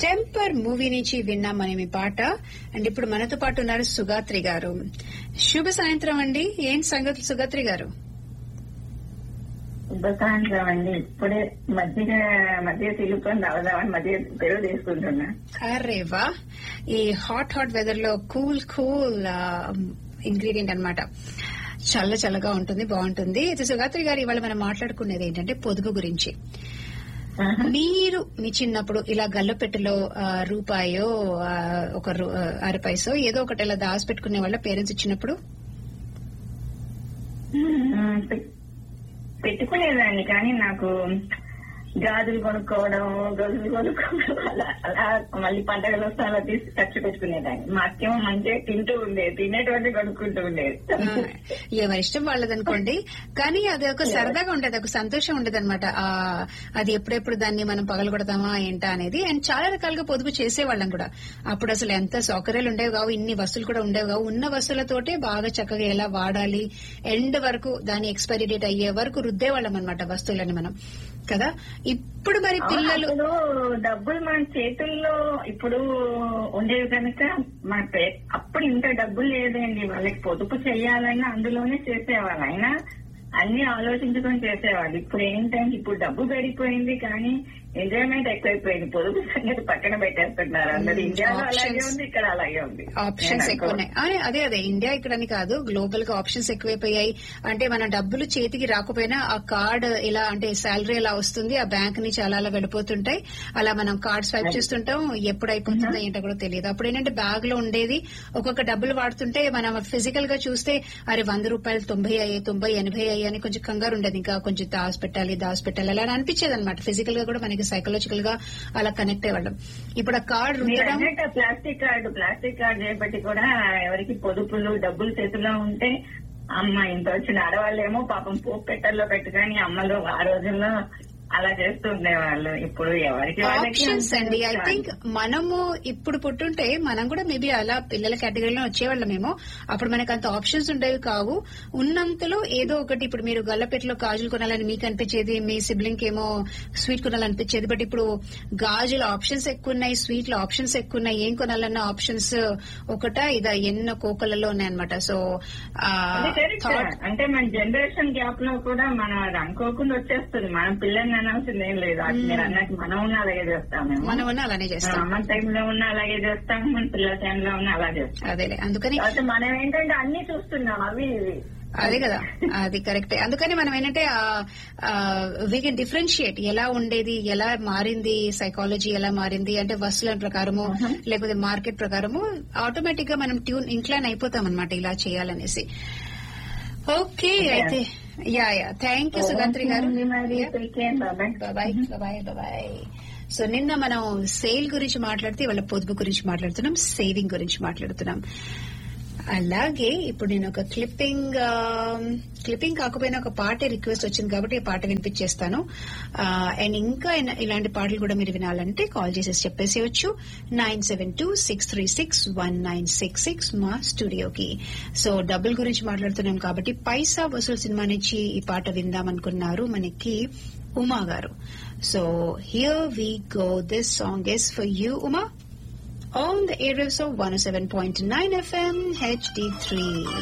Temper movie నుంచి విన్నాం మనం ఈ పాట అండ్ ఇప్పుడు మనతో పాటు ఉన్నారు సుగాత్రి గారు శుభ సాయంత్రం అండి ఏం సంగతి సుగాత్రి గారు సాయంత్రం అండి ఇప్పుడే మధ్య మధ్య తిరుగుకొని రావదామని మధ్య పెరుగు తీసుకుంటున్నా అరే వా ఈ హాట్ హాట్ వెదర్ లో కూల్ కూల్ ఇంగ్రీడియంట్ అన్నమాట చల్ల చల్లగా ఉంటుంది బాగుంటుంది అయితే సుగాత్రి గారు ఇవాళ మనం మాట్లాడుకునేది ఏంటంటే పొదుపు గురించి మీరు మీ చిన్నప్పుడు ఇలా గల్లపెట్టెలో ఆ, రూపాయో ఆ, ఒక రు- ఆ, అర పైసో ఏదో ఒకటి ఇలా దాచి పెట్టుకునే వాళ్ళ పేరెంట్స్ ఇచ్చినప్పుడు మ్మ్. పె- పెట్టుకునేదాన్ని కానీ నాకు గాజులు కొనుక్కోవడం గొలుసులు కొనుక్కోవడం అలా అలా మళ్ళీ పండగలు వస్తే అలా తీసి ఖర్చు పెట్టుకునేదాన్ని మా అక్కేమో మంచిగా తింటూ ఉండేది తినేటువంటి కొనుక్కుంటూ ఉండేది ఆ, ఎవరి ఇష్టం వాళ్ళదనుకోండి కానీ అది ఒక సరదాగా ఉండేది ఒక సంతోషం ఉండేది అనమాట అది ఎప్పుడెప్పుడు దాన్ని మనం పగలగొడతామా ఏంటా అనేది అండ్ చాలా రకాలుగా పొదుపు చేసేవాళ్ళం కూడా అప్పుడు అసలు ఎంత సౌకర్యాలు ఉండేవి కావు ఇన్ని వస్తువులు కూడా ఉండేవి కావు ఉన్న వస్తువులతోటే బాగా చక్కగా ఎలా వాడాలి ఎండ్ వరకు దాని ఎక్స్పైరీ డేట్ అయ్యే వరకు రుద్దేవాళ్ళం అనమాట వస్తువులని మనం కదా ఇప్పుడు మరి పిల్లలు అప్పుడు డబ్బులు మన చేతుల్లో ఇప్పుడు ఉండేవి కనుక మన పే- అప్పుడు ఇంత డబ్బులు లేదండి వాళ్ళకి పొదుపు చేయాలన్నా అందులోనే చేసేవాళ్ళు అయినా అన్ని ఆలోచించుకొని చేసేవాళ్ళు ఇప్పుడు ఏంటంటే ఇప్పుడు డబ్బు పెరిగిపోయింది కానీ ఎంజాయ్మెంట్ ఎక్కువైపోయింది పొదుపు సంగతి పక్కన పెట్టేస్తున్నారు అందరు Hmm, ఇండియాలో అలాగే options. ఉంది ఇక్కడ అలాగే ఉంది ఆప్షన్స్ నేను ఎక్కువ ఉన్నాయి అదే అదే అదే ఇండియా ఇక్కడని కాదు గ్లోబల్ గా ఆప్షన్స్ ఎక్కువైపోయాయి అంటే మన డబ్బులు చేతికి రాకపోయినా ఆ కార్డ్ ఇలా అంటే శాలరీ ఎలా వస్తుంది ఆ బ్యాంక్ నుంచి అలా అలా వెళ్ళిపోతుంటాయి అలా మనం కార్డ్ స్వైప్ చేస్తుంటాం ఎప్పుడు అయిపోతుందో ఏంటో కూడా తెలియదు అప్పుడు ఏంటంటే బ్యాగ్ లో ఉండేది ఒక్కొక్క డబ్బులు వాడుతుంటే మనం ఫిజికల్ గా చూస్తే అరే వంద రూపాయలు తొంభై అయ్యాయి తొంభై ఎనభై అయ్యాయి అని కొంచెం కంగారు ఉండేది ఇంకా కొంచెం దాచి పెట్టాలి దాచి పెట్టాలి అలా అనిపించేది అనమాట ఫిజికల్ గా కూడా మనకి సైకలాజికల్ గా అలా కనెక్ట్ అయ్యడం ఇప్పుడు ఆ కార్డ్ మీరు రుద్దడం అన్నట్టు ప్లాస్టిక్ కార్డు ప్లాస్టిక్ కార్డు చేపట్టి కూడా ఎవరికి పొదుపులు డబ్బులు చేతిలో ఉంటే అమ్మ ఇంత వచ్చిన ఆడవాళ్ళేమో పాపం పోపు పెట్టల్లో పెట్టుకొని అమ్మలు ఆ రోజుల్లో అలా చేస్తూ ఉండేవాళ్ళు ఇప్పుడు ఎవరికి వాళ్ళకి ఆప్షన్స్ అంత అండి ఐ కాదు. థింక్ మనము ఇప్పుడు పుట్టుంటే మనం కూడా మేబీ అలా పిల్లల కేటగిరీలో వచ్చేవాళ్ళమేమో అప్పుడు మనకు అంత ఆప్షన్స్ ఉండేవి కావు ఉన్నంతలో ఏదో ఒకటి ఇప్పుడు మీరు గల్లపెట్టలో గాజులు కొనాలని మీకు అనిపించేది మీ సిబ్లింగ్ ఏమో స్వీట్ కొనాలనిపించేది బట్ ఇప్పుడు గాజుల ఆప్షన్స్ ఎక్కువ ఉన్నాయి స్వీట్ల ఆప్షన్స్ ఎక్కువ ఉన్నాయి ఏం కొనాలన్న ఆప్షన్స్ ఒకట ఇదా ఎన్నో కోకలలో ఉన్నాయన్నమాట సో అది correct. అంటే మన జనరేషన్ గ్యాప్ లో కూడా మనం అది అనుకోకుండా వచ్చేస్తుంది మనం పిల్లల్ని అనాల్సింది ఏం లేదు అది మీరు అన్నట్టు మనం ఉన్న అలాగే చేస్తాం మేము మనం ఉన్న అలానే మన చేస్తాం అమ్మ టైంలో ఉన్న అలాగే చేస్తాం మన పిల్లల టైంలో ఉన్న అలా చేస్తాం అదేలే అందుకని కాబట్టి మనం ఏంటంటే అన్ని చూస్తున్నాం అవి ఇవి అదే కదా అది కరెక్టే అందుకని మనం ఏంటంటే వీ కెన్ డిఫరెన్షియేట్ ఎలా ఉండేది ఎలా మారింది సైకాలజీ ఎలా మారింది అంటే వస్తువుల ప్రకారము లేకపోతే మార్కెట్ ప్రకారము ఆటోమేటిక్ గా మనం ట్యూన్ ఇంక్లైన్ అయిపోతాం అనమాట ఇలా చేయాలనేసి ఓకే అయితే yeah yeah thank you Sugantri గారు ఓకే మరి take care. Bye-bye. Bye bye bye so నిన్న మనం సేల్ గురించి మాట్లాడితే వాళ్ళ పొదుపు గురించి మాట్లాడుతున్నాం సేవింగ్ గురించి మాట్లాడుతున్నాం అలాగే ఇప్పుడు నేను ఒక క్లిప్పింగ్ క్లిప్పింగ్ కాకపోయినా ఒక పాట రిక్వెస్ట్ వచ్చింది కాబట్టి ఈ పాట వినిపించేస్తాను అండ్ ఇంకా ఇన- ఇలాంటి పాటలు కూడా మీరు వినాలంటే కాల్ చేసేసి చెప్పేసేయచ్చు nine seven two six three six one nine six six మా స్టూడియోకి సో డబ్బుల గురించి మాట్లాడుతున్నాం కాబట్టి పైసా వసూలు సినిమా నుంచి ఈ పాట విందాం అనుకున్నారు మనకి ఉమా గారు so here we go this song is for you Uma on the airwaves of 107.9 FM HD3.